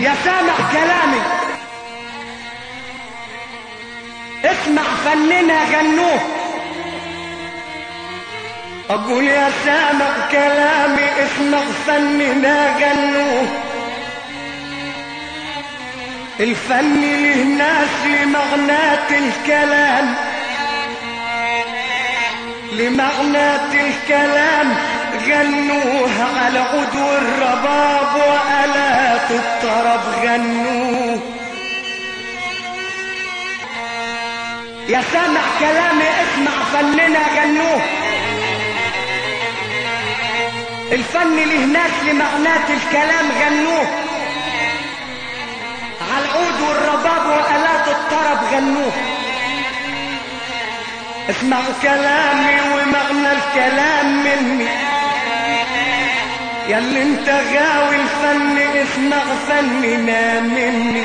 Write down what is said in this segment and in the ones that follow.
يا سامع كلامي اسمع فننا غنوه اقول يا سامع كلامي اسمع فننا غنوه الفن له ناس لمغناة الكلام لمغناة الكلام غنوه على عود الرباب وآلات الطرب غنوه يا سامع كلامي اسمع فننا غنوه الفن له ناس لمغناة الكلام غنوه على العود والرباب وآلات الطرب غنوه اسمعوا كلامي ومغنى الكلام مني يا اللي انت غاوي الفن اسمع فننا مني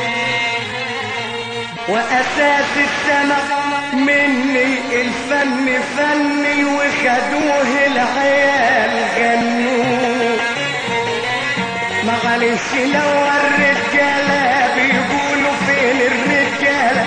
واساس السمع مني الفن فني وخدوه العيال غنوه معلش لو الرجالة بيقولوا فين الرجالة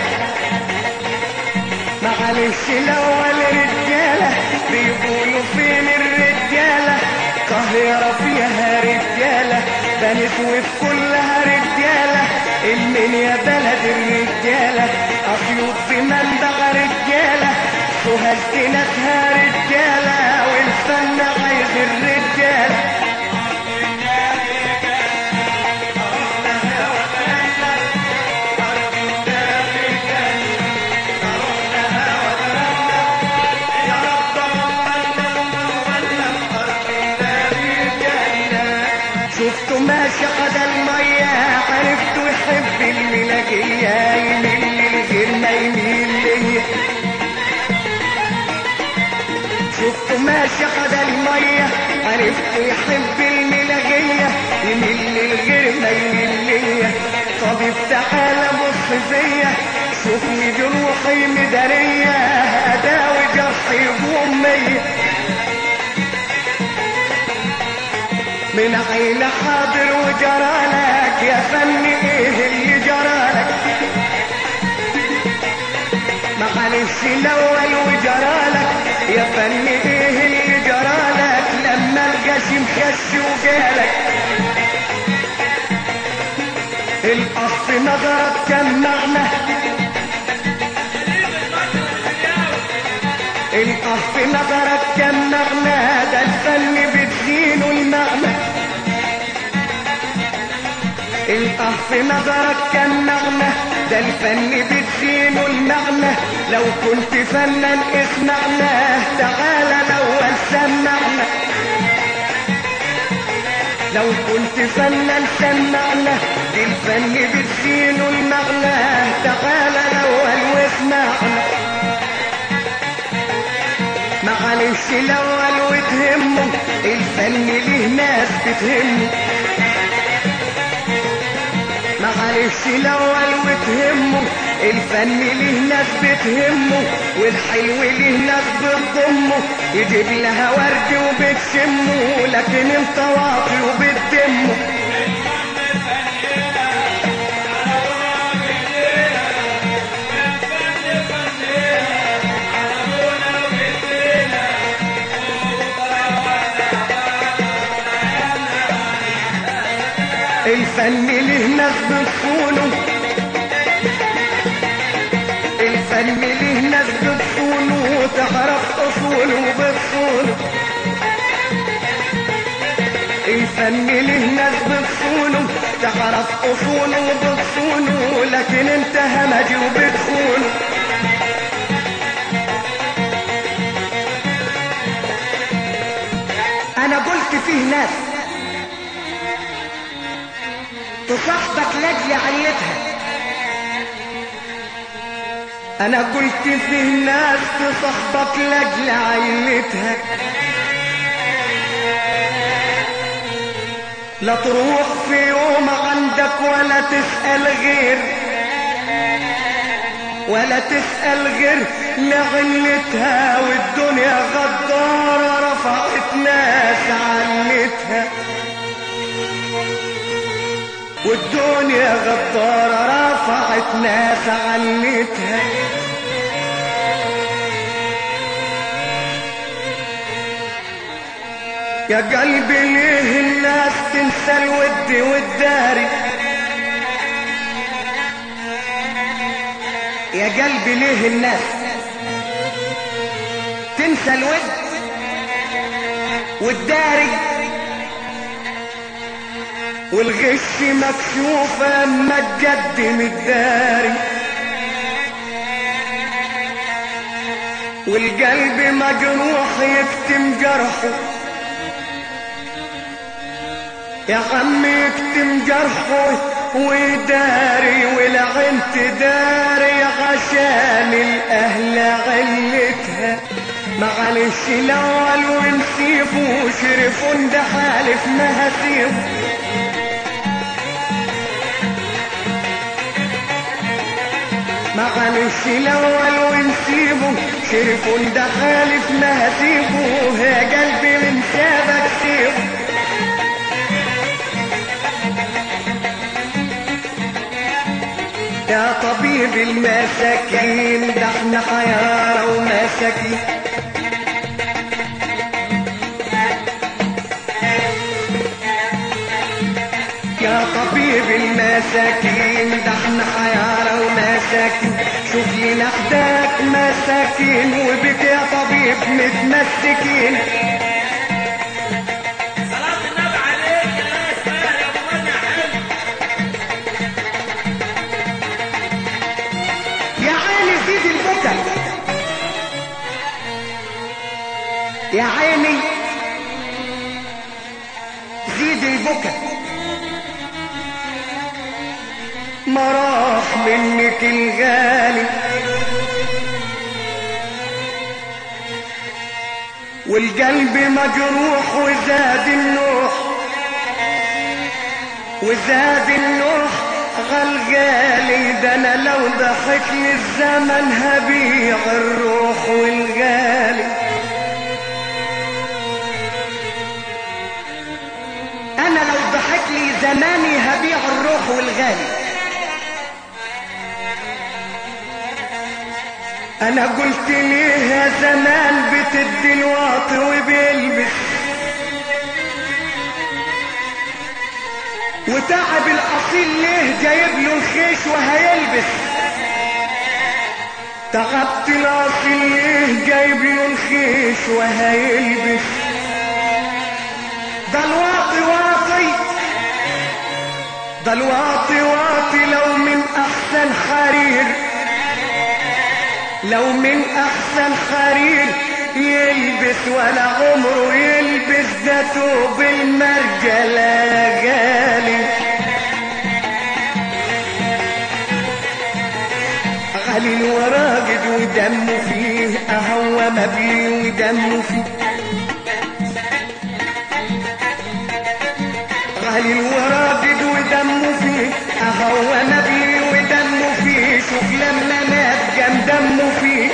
معلش لو الرجالة بيقولوا فين الرجالة قاهرة فيها رجالة بني سويف كلها رجالة المنيا بلد الرجالة أسيوط في منبع رجالة سوهاج ناسها رجالة والفن عايز الرجالة شفته ماشي قد المية عرفته يحب الملاجية يميل للغير ما يميل ليا شفته ماشي قد المية عرفته يحب الملاجية يميل للغير ما يميل ليا طبيب تعالى بص فيا شوفني جروحي مدارية أداوي جرحي يقوم مية من عين حاضر وجرالك يا فن ايه اللي جرالك معلش الاول وجرالك يا فن ايه اللي جرالك لما الغشيم خش وجالك القص نظرك كم معنى القص نظرك كم معنى ده الفن بتزينه المعنى القص نظرك كم معنى ده الفن بتزينه المعنى لو كنت فنان اسمعنا تعالى الاول سمعنا لو كنت فنان سمعنا الفن بتزينه المعنى تعالى الاول واسمعنا معلش الاول وتهمه الفن ليه ناس بتهمه معلش الاول وتهمه الفن ليه ناس بتهمه والحلو ليه ناس بتضمه يجيب لها ورد وبتشمه لكن انت واطي وبتدمه الفن ليه ناس بتصونه الفن ليه ناس بتصونه وتعرف اصوله بتصونه الفن ليه ناس بتصونه تعرف اصوله وبتصونه لكن انت همجي وبتخونه انا قلت فيه ناس تصاحبك لاجل عليتها انا قلت فيه ناس تصاحبك لاجل عيلتها لا تروح في يوم عندك ولا تسأل غير ولا تسأل غير لعلتها والدنيا غدارة رفعت ناس علتها والدنيا غدارة رفعت ناس علتها يا قلبي ليه الناس تنسى الود والداري يا قلبي ليه الناس تنسى الود والداري والغش مكشوف اما تقدم الداري والقلب مجروح يكتم جرحه يا عم يكتم جرحه ويداري والعين تداري عشان الاهل علتها معلش الاول ونسيبه شرفون ده حالف ما هسيبه معلش الاول ونسيبه شرفون ده حالف ما هسيبه يا قلبي من سابك سيبه يا طبيب المساكين ده احنا حيارى ومساكين يا طبيب المساكين ده احنا حيارى ومساكين شوف لنا حداك مساكين وبك يا طبيب متمسكين صلاة النبي عليك يا ناس مال يا ابو منى حلو يا عيني زيد البكا يا عيني زيد البكا ما راح منك الغالي والقلب مجروح وزاد النوح وزاد النوح غالغالي ده انا لو ضحك لي الزمن هبيع الروح والغالي انا لو ضحك لي زماني هبيع الروح والغالي انا قلت ليه يا زمان بتدي الواطي وبيلبس وتعب الاصيل ليه جايب له الخيش وهيلبس تعبت الاصيل ليه جايب له الخيش وهيلبس ده الواطي واطي ده الواطي واطي لو من احسن حرير لو من احسن حرير يلبس ولا عمره يلبس ده توب المرجلة غالي غالي وراجد ودمه فيه اهو مبلي ودمه فيه غالي وراجد ودمه فيه اهو مبلي ودمه فيه شوف لما مات كان دمه فيه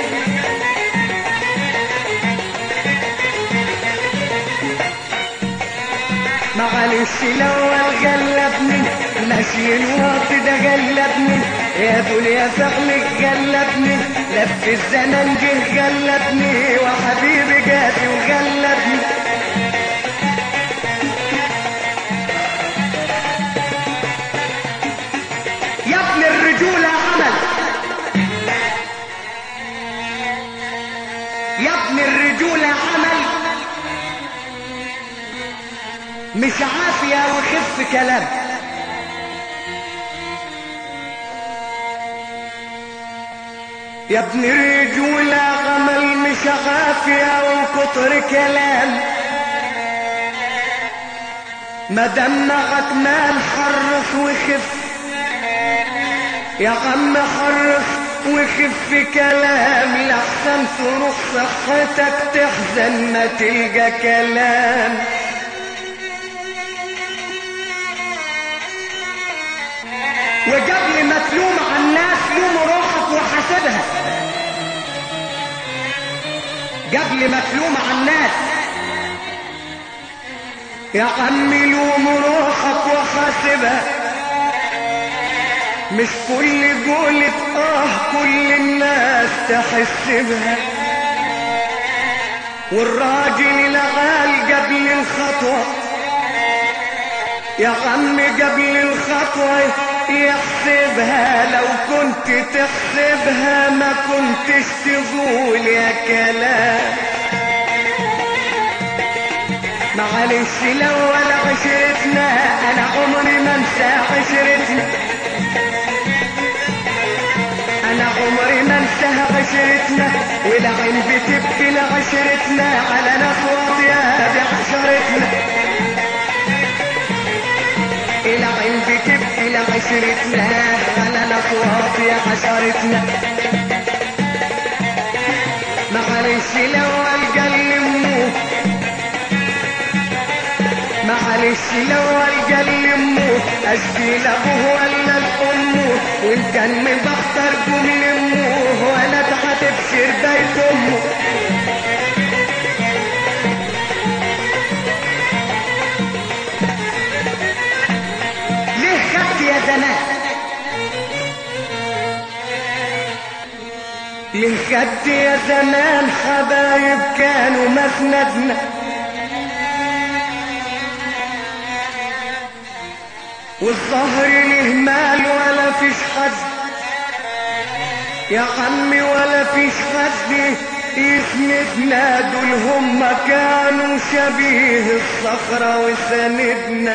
معلش الاول غلبني ماشي الوقت ده غلبني يا دنيا فعلك غلبني لف الزمن جه غلبني وحبيبي جاتي وغلبني يا ابن الرجولة عمل يا ابن الرجولة عمل مش عافية وخف كلام يا ابن الرجولة عمل مش عافية وكتر كلام ما دمغت مال حرص وخف يا عم حرص وخف كلام لحسن تروح صحتك تحزن ما تلقى كلام وقبل ما تلوم على الناس لوم روحك وحاسبها قبل ما تلوم على الناس يا عم لوم روحك وحاسبها مش كل قولة اه كل الناس تحس بها والراجل العال قبل الخطوة يا عم قبل الخطوة يحسبها لو كنت تحسبها ما كنتش تقول يا كلام معلش لو ولا عشرتنا انا عمري ما انسى عشرتنا انا عمري ما انسى عشرتنا والعين بتبكي لعشرتنا على ناس واطيه بعشرتنا العين بتبكي لعشرتنا على ناس واطيه عشرتنا معلش لو القى يموت معلش لو القى يموت اشكي لابوه ولا لامه وان كان مبختر قوم لامه ولا هتبشر بيت امه ليه خدت يا زمان ليه خدت يا زمان حبايب كانوا مسندنا والظهر له مال ولا فيش حد يا عمي ولا فيش حد يسندنا دول هم كانوا شبيه الصخرة وسندنا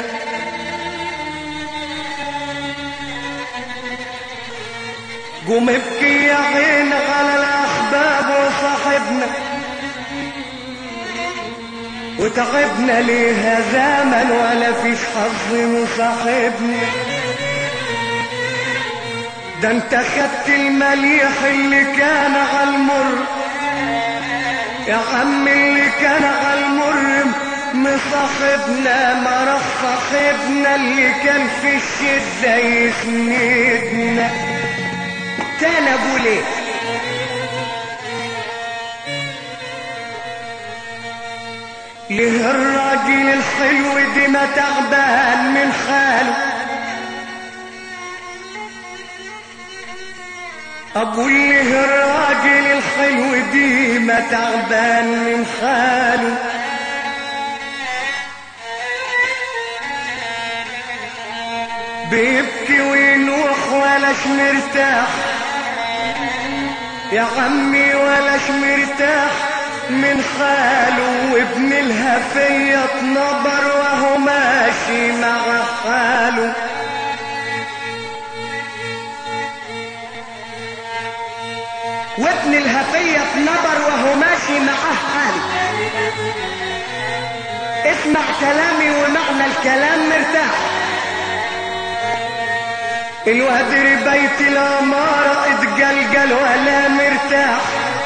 قوم ابكي يا عين على الاحباب وصاحبنا وتعبنا ليها زمن ولا فيش حظ مصاحبنا ده انت خدت المليح اللي كان على المر يا عم اللي كان على المر مصاحبنا ما راح صاحبنا اللي كان في الشدة يسندنا تاني ابو ليه ليه الراجل الحلو دي ما تعبان من حاله اقول ليه الراجل الحلو دي ما تعبان من حاله بيبكي وينوح ولاش مرتاح يا عمي ولاش مرتاح من خاله وابن الهفية اتنبر وهو ماشي مع حاله وابن الهفية اتنبر وهو ماشي مع حاله اسمع كلامي ومعنى الكلام مرتاح الوادر بيت الأمارة اتجلجل ولا مرتاح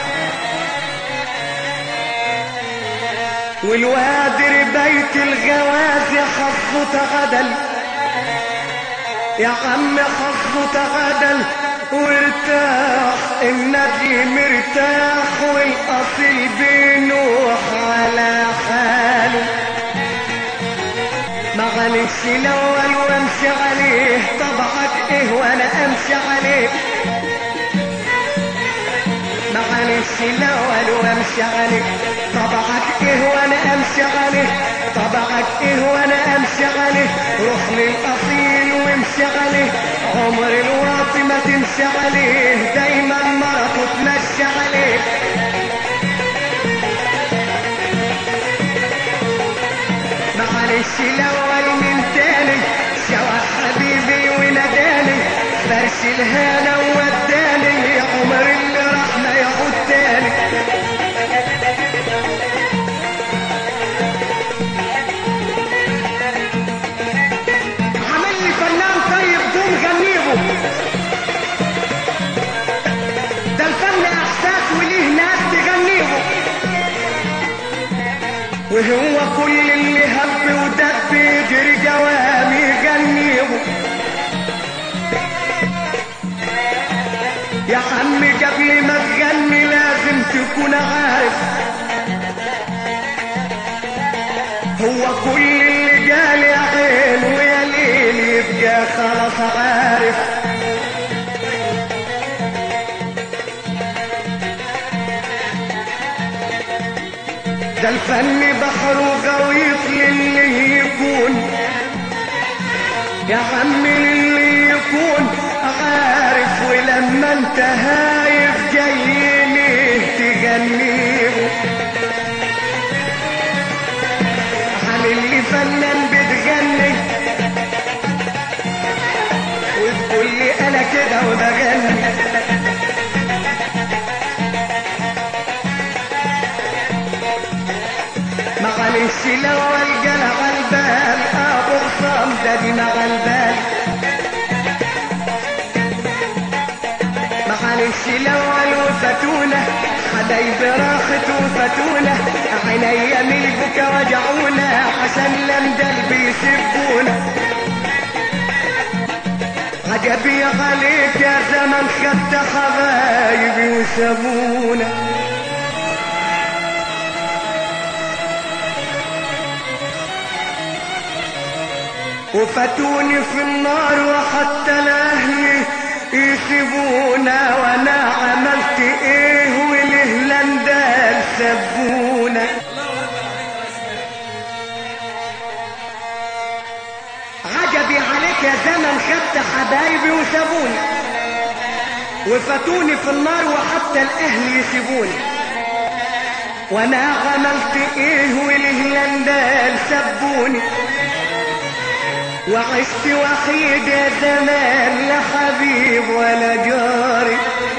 والوادر بيت الغوازي حظه تغدل يا عم حظه تغدل وارتاح النبي مرتاح والاصيل بينوح على حاله معلش الاول وامشي عليه طبعك ايه وانا امشي عليه معلش الاول وامشي عليه طبعك ايه وانا امشي عليه طبعك ايه وانا امشي عليه روح للاصيل وامشي عليه عمر الواطي ما تمشي عليه دايما مرته تمشي عليه معلش الاول من تاني شوى حبيبي وناداني فرش الهنا وداني عمر اللي راح ما يعود تاني عامل لي فنان طيب قوم غنيبه ده الفن احساس وليه ناس تغنيبه وهو كل اللي هب ودب يجري جوامي يغنيبه يا عمي قبل ما تغني لازم تكون عارف هو كل اللي قال يا عين ويا ليل يبقى خلاص عارف ده الفن بحر وغويط للي يكون يا عم اللي يكون عارف ولما انت هايف جاي ليه تغنيه عن اللي فنان بتغني وتقول لي انا كده وبغني معلش لو القلع البال ابو خصام ده دماغ البال معلش لو الوفتونة حبايب راخت وفتونة عينيا ملكك وجعونا عشان لم قلبي يسبونا عجبي عليك يا زمن خدت حبايبي وسابونا وفتوني في النار وحتى الاهل يسيبونا وانا عملت ايه والهلندال سبونا عجبي عليك يا زمن خدت حبايبي وسابوني وفتوني في النار وحتى الاهل يسيبوني وانا عملت ايه والهلندال سبوني وعشت وحيد يا زمان لا حبيب ولا جاري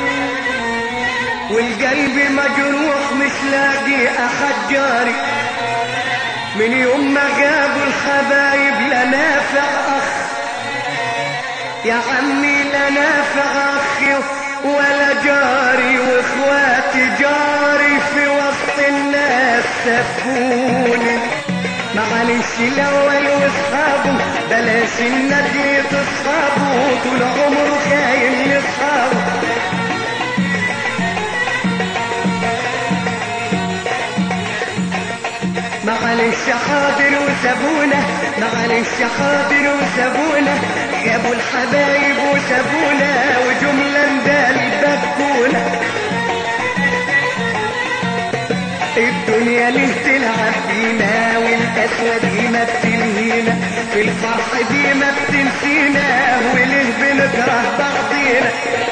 والقلب مجروح مش لاقي احد جاري من يوم ما جابوا الحبايب لا نافع اخ يا عمي لا نافع اخي ولا جاري واخواتي جاري في وسط الناس سفوني معلش الاول واصحابه بلاش النبي تصحابه طول عمره خاين لاصحابه معلش حاضر وسابونا معلش حاضر وسابونا جابوا الحبايب وسابونا وجملة مدال بكونا الدنيا ليه تلعب بينا والقسوة دي ما بتلهينا في الفرح دي ما بتنسينا وليه بنكره بعضينا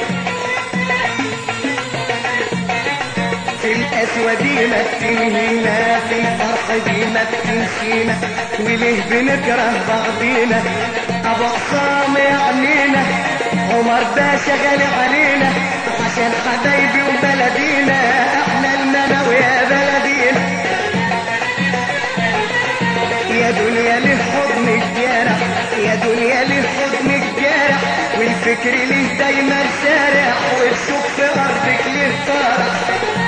في القسوة دي ما بتنهينا في الفرح دي ما بتنسينا وليه بنكره بعضينا ابو عصام يعنينا عمر باشا غالي علينا عشان حبايبي وبلدينا احنا المنوي يا بلدينا يا دنيا ليه حضن الجارح يا دنيا ليه حضن الجارح والفكر ليه دايما سارح والشوق في ارضك ليه طارح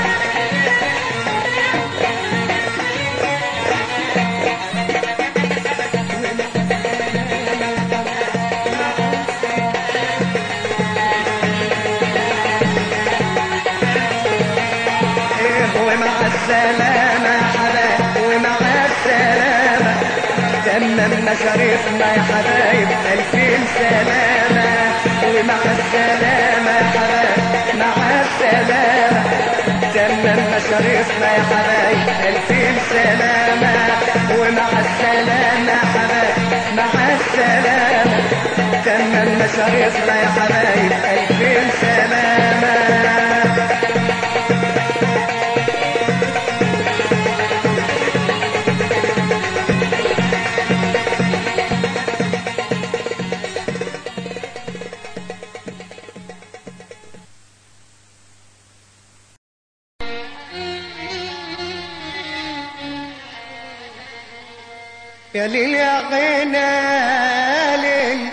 ومع السلامة حبايب ومع السلامة تممنا شريفنا يا حبايب ألفين سلامة ومع السلامة حبايب مع السلامة تممنا شريفنا يا حبايب ألفين سلامة ومع السلامة حبايب مع السلامة تممنا شريفنا يا حبايب ألفين سلامة يا ليل يا غنى ليل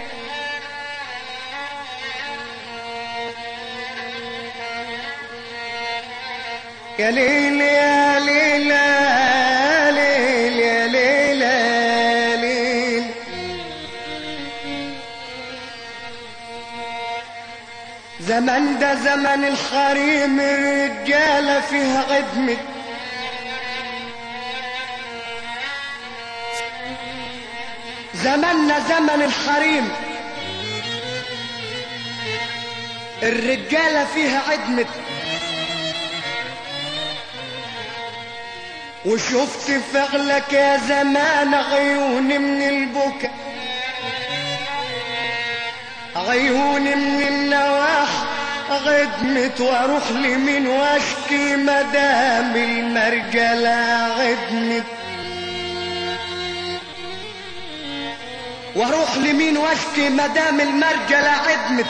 يا ليل يا ليل يا ليل يا ليل يا ليل زمن ده زمن الحريم الرجالة فيها عدمت زمننا زمن الحريم الرجالة فيها عدمت وشفت فعلك يا زمان عيوني من البكا عيوني من النواح غدمت واروح لمين واشكي مدام المرجلة غدمت واروح لمين واشكي مدام المرجلة عدمت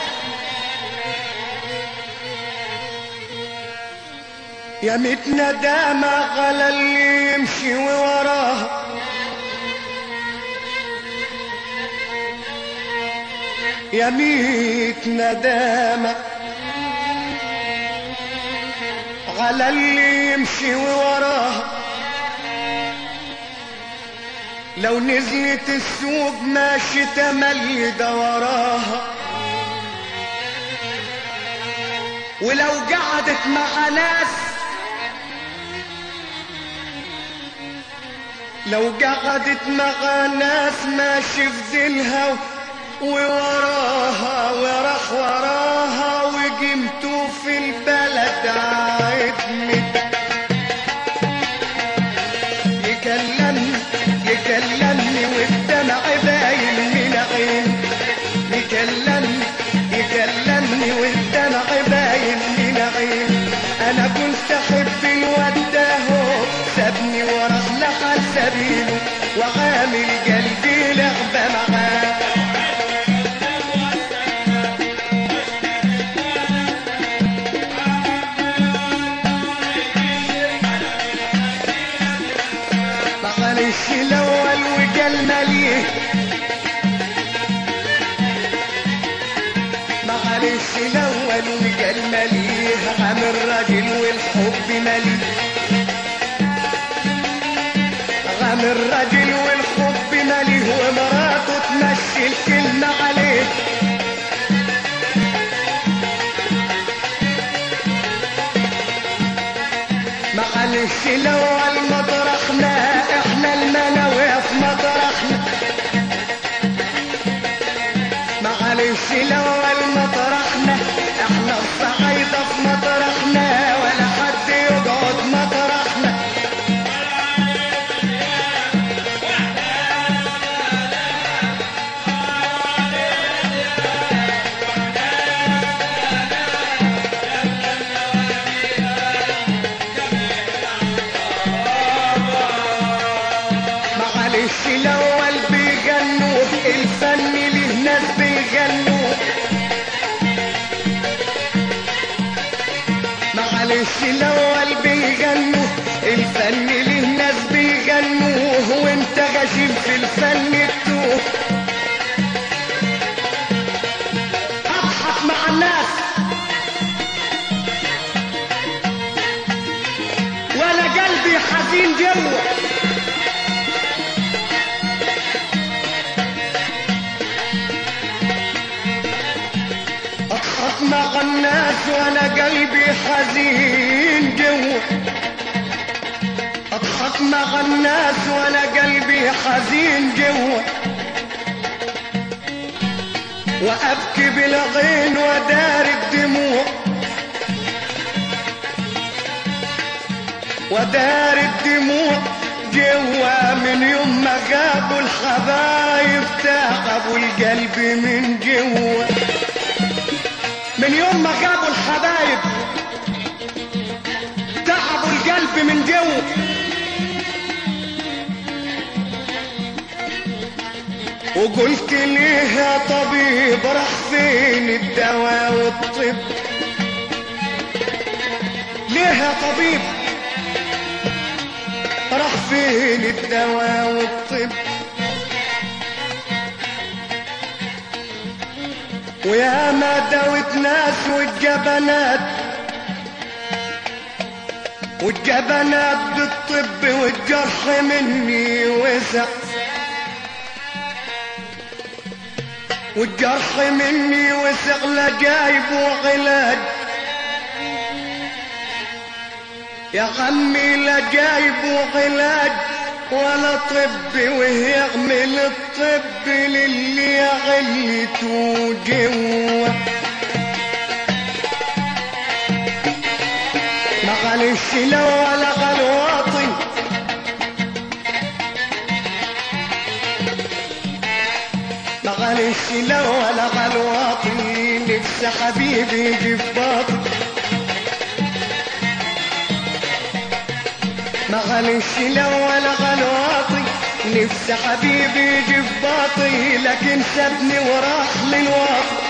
يا ميت ندامة على اللي يمشي ووراها يا ميت ندامة على اللي يمشي ووراها لو نزلت السوق ماشي تملي ده وراها ولو قعدت مع ناس لو قعدت مع ناس ماشي في ذلها ووراها وراح وراها وقيمته في البلد عدمت يكلمني يكلمني والدمع باين من عين يكلمني يكلمني والدمع باين من عين انا كنت احب الواد ده هو سابني وراح لحال سبيله وعامل قلبي لعبه معاه معلش الاول وقال مليه معلش الاول وقال مليه عم الراجل والحب مليه عم الراجل والحب مليه ومراته تمشي الكلمة عليه معلش الاول مطرحنا احنا المناوي في مطرحنا معلش الاول مطرحنا احنا الصعايدة في مطرحنا ولا حد يقعد مطرحنا معلش الاول بيغنوا الفن له ناس بيغنوا معلش الاول بيغنوا الفن له ناس بيغنوا وانت غشيم في الفن التوه اضحك مع الناس ولا قلبي حزين جوه اضحك مع الناس وانا قلبي حزين جوا اضحك مع الناس وانا قلبي حزين جوا وابكي بالعين ودار الدموع ودار الدموع جوا من يوم ما جابوا الحبايب تعبوا القلب من جوا من يوم ما جابوا الحبايب تعبوا القلب من جو وقلت ليه يا طبيب راح فين الدواء والطب ليه يا طبيب راح فين الدواء والطب ويا ما داوت ناس والجبنات والجبنات بالطب والجرح مني وسع والجرح مني وسع لا جايب وعلاج يا عمي لا جايب وعلاج ولا طب ويعمل الطب للي علته جوا معلش لو ولا غلواطي غالش لا ولا غلواطي نفسي حبيبي يجي في باطي ما غالش لا ولا غلواطي نفسي حبيبي يجي في باطي لكن سابني وراح للواطي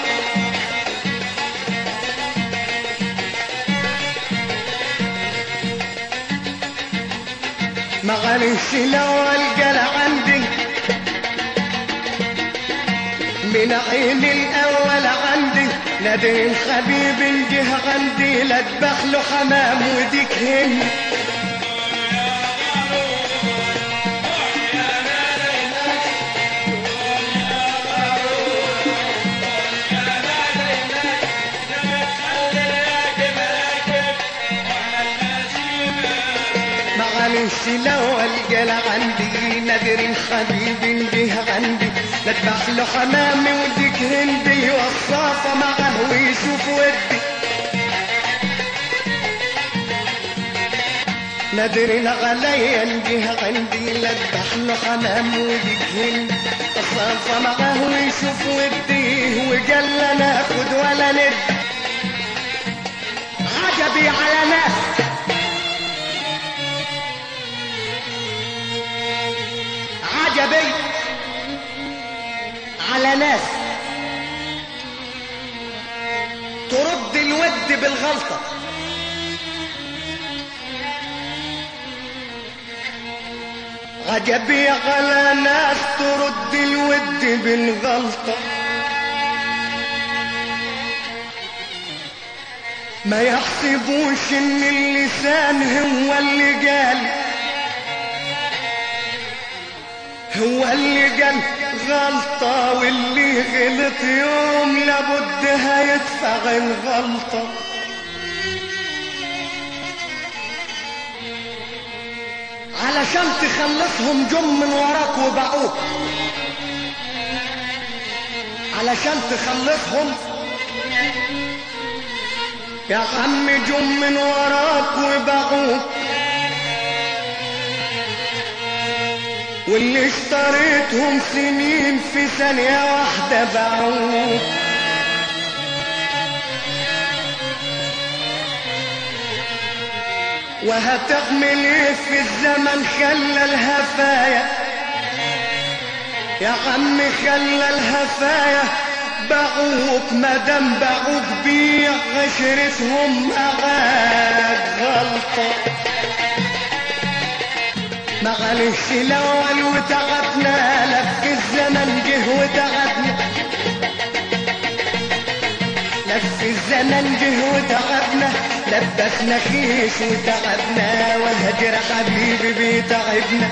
ما غالش لا والقلع عندي من عين الاول عندي نادين حبيب جه عندي لا اذبح له حمام وديك هن معلش لو القلع عندي نادر حبيب جه عندي لا اذبح له حمامي وديك هندي والصافة معاه ويشوف ودي نادر عليا نجيه عندي لا اذبح له حمام وديك هندي الصافة معاه ويشوف ودي وقال لا ناخد ولا ند عجبي على ناس عجبي على ناس ترد الود بالغلطة عجبي على ناس ترد الود بالغلطة ما يحسبوش ان اللسان هو اللي قال هو اللي قال غلطة واللي غلط يوم لابد هيدفع الغلطة علشان تخلصهم جم من وراك وباعوك علشان تخلصهم يا عم جم من وراك وباعوك واللي اشتريتهم سنين في ثانية واحدة باعوك وهتعمل ايه في الزمن خلى الهفايا يا عم خلى الهفايا باعوك مادام باعوك بيع عشرتهم معاك غلطه معلش الاول وتعبنا لف الزمن جه وتعبنا لف الزمن جه وتعبنا لبسنا خيش وتعبنا والهجر حبيبي بيتعبنا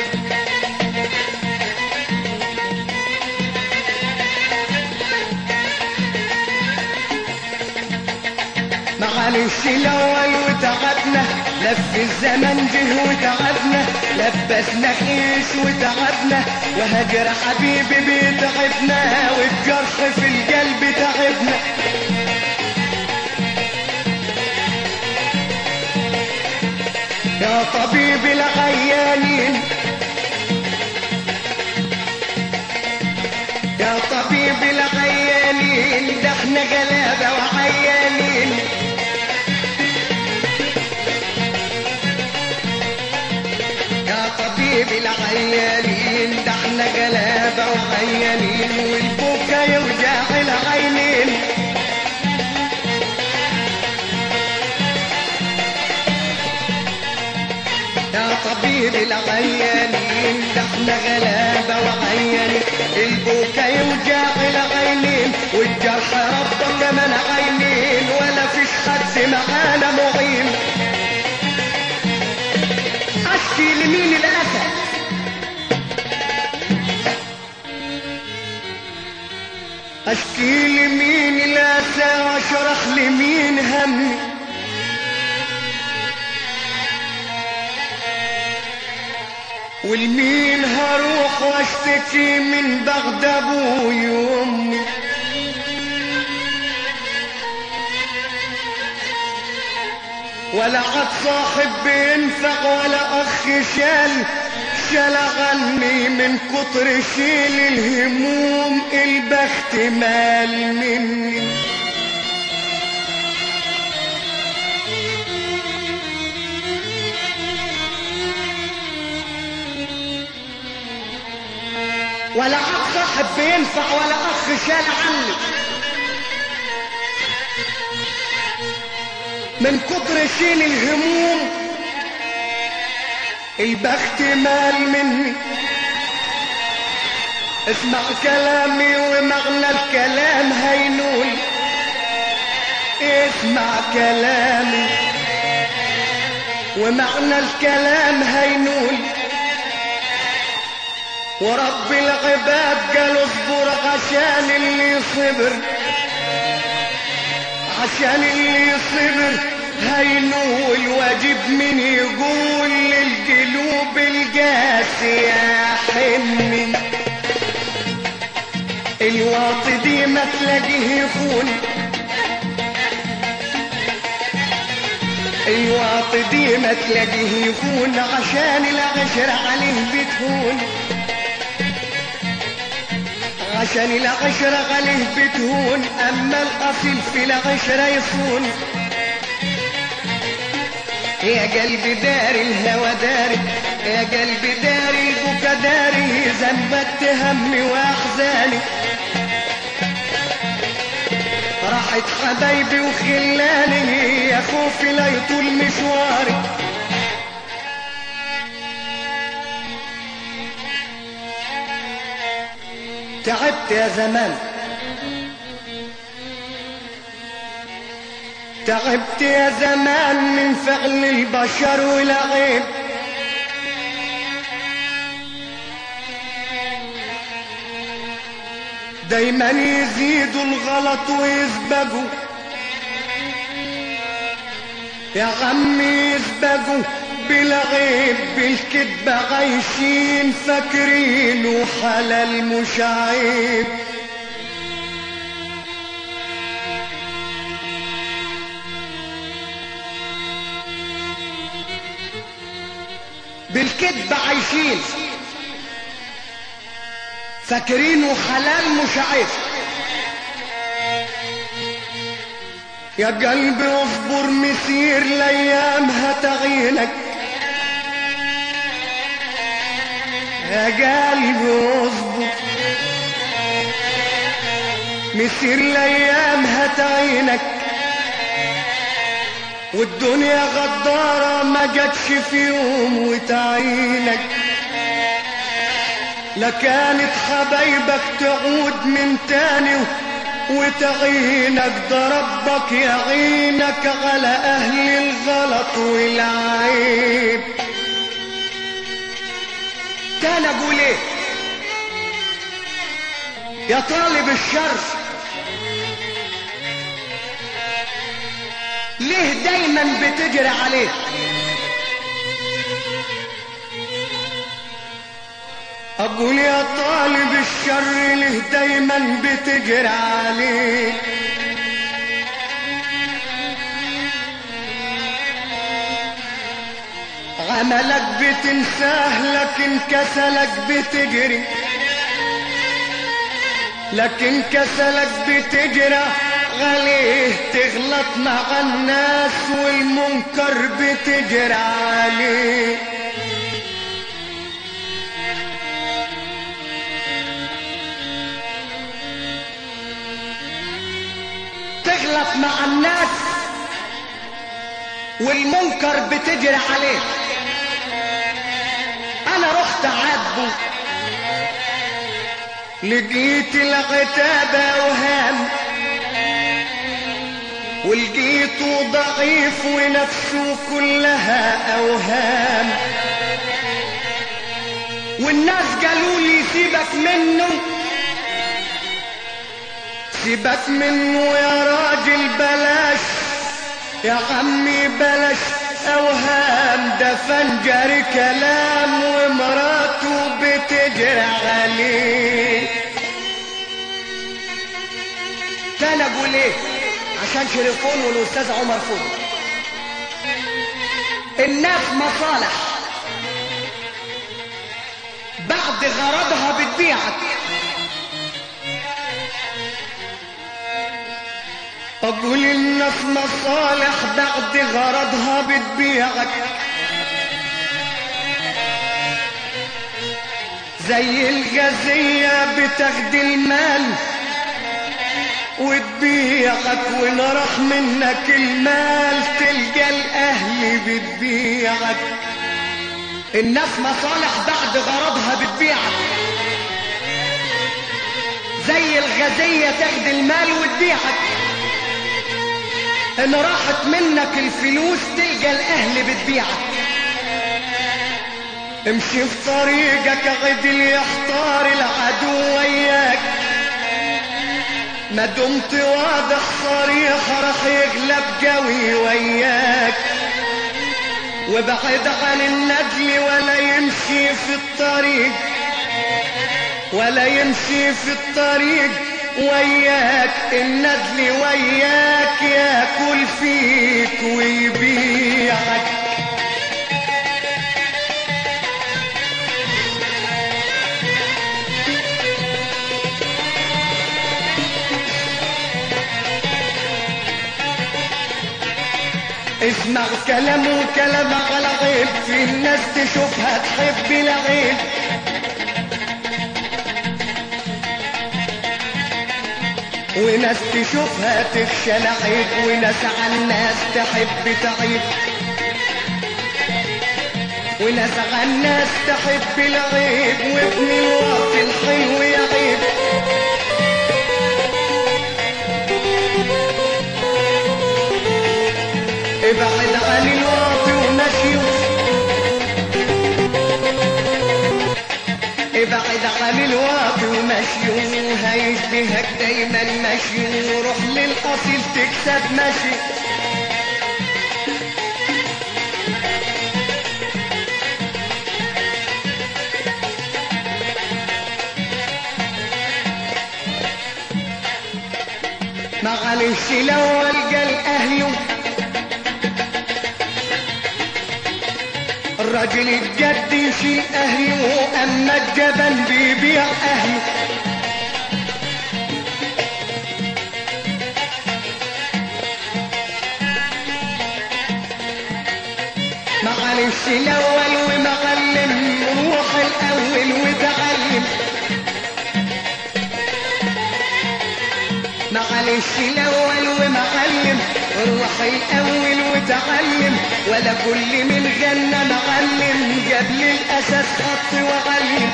معلش الاول وتعبنا لف الزمن جه وتعبنا لبسنا خيش وتعبنا وهجر حبيبي بيتعبنا والجرح في القلب تعبنا يا طبيب العيانين يا طبيب العيانين ده احنا غلابة وعيانين يا طبيب العيانين ده احنا غلابة وعيانين والبكا يوجع العينين يا طبيب العيانين ده احنا غلابة وعيانين البكا يوجع العينين والجرح ربك من عينين ولا فيش حد معانا معين اشكي لمين الاسد اشكي لمين الاسى واشرح لمين همي والمين هروح واشتكي من بغد ابوي وامي ولا عاد صاحب بينفع ولا اخ شال شلغني من كتر شيل الهموم البخت مال مني ولا اخ صاحب بينفع ولا اخ شال عني من كتر شيل الهموم البخت مال مني اسمع كلامي ومعنى الكلام هينول اسمع كلامي ومعنى الكلام هينول ورب العباد قال اصبر عشان اللي صبر عشان اللي صبر هينول واجب من يقول للقلوب القاسية حني الواطي دي ما تلاقيه يخون الواطي دي ما تلاقيه يخون عشان العشرة عليه بتهون عشان العشرة عليه بتهون أما الأصيل في العشرة يصون يا قلبي داري الهوى داري يا قلبي داري البكا داري ذنبت همي وأحزاني راحت حبايبي وخلاني يا خوفي لا يطول مشواري تعبت يا زمان تعبت يا زمان من فعل البشر والعيب دايما يزيدوا الغلط ويسبقوا يا عمي يسبقوا بالعيب بالكذبة عايشين فاكرين وحلال مش عيب بالكذبة عايشين فاكرين وحلال مش عيب يا قلبي اصبر مسير الايام هتعينك يا قلبي اصبر مسير الايام هتعينك والدنيا غدارة ما جاتش في يوم وتعينك لكانت حبايبك تعود من تاني وتعينك ده ربك يعينك على اهل الغلط والعيب تاني اقول ايه يا طالب الشر ليه دايما بتجري عليه اقول يا طالب الشر ليه دايما بتجري عليه عملك بتنساه لكن كسلك بتجري لكن كسلك بتجرى عليه تغلط مع الناس والمنكر بتجرى عليه تغلط مع الناس والمنكر بتجري عليه انا رحت عاتبه لقيت العتابة وهام ولقيته ضعيف ونفسه كلها اوهام والناس قالوا لي سيبك منه سيبك منه يا راجل بلاش يا عمي بلاش اوهام ده فنجر كلام ومراته بتجري عليه كان اقول ايه عشان شريفون والاستاذ عمر فوق الناس مصالح بعد غرضها بتبيعك أقول الناس مصالح بعد غرضها بتبيعك زي الجزية بتاخد المال وتبيعك وإن راح منك المال تلقى الأهل بتبيعك الناس مصالح بعد غرضها بتبيعك زي الغزية تاخد المال وتبيعك ان راحت منك الفلوس تلقى الاهل بتبيعك امشي في طريقك عدل يحتار العدو وياك ما دمت واضح صريح راح يغلب قوي وياك وبعد عن الندل ولا يمشي في الطريق ولا يمشي في الطريق وياك الندل وياك ياكل فيك ويبيعك اسمع كلام وكلام على عيب في الناس تشوفها تحب العيب وناس تشوفها تخشى العيب وناس على الناس تحب تعيب وناس على الناس تحب العيب وابن الوقت الحلو يعيب ابعد عن الواطي ومشي ابعد عن الواطي ومشي هيشبهك دايما مشي وروح للاصيل تكسب مشي معلش لو القى الاهل الراجل الجد يشيل اهله اما الجبل بيبيع اهله معلش الاول ومعلم روح الاول وتعلم معلش الاول ومعلم روح الاول وتعلم ولا كل من غنى معلم جاب لي الاساس خط وعلم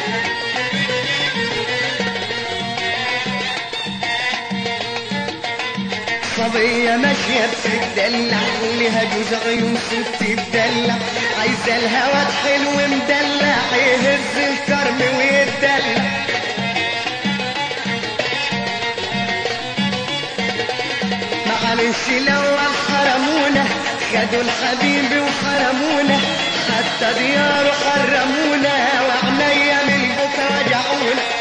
صبية ماشية بتدلع ولها جوز عيون ست تدلع عايزة الهوا حلو مدلع يهز الكرم ويتدلع معلش لو حرمونا خدوا الحبيب وحرمونا حتى دياره حرمونا وعنيا من بكره رجعونا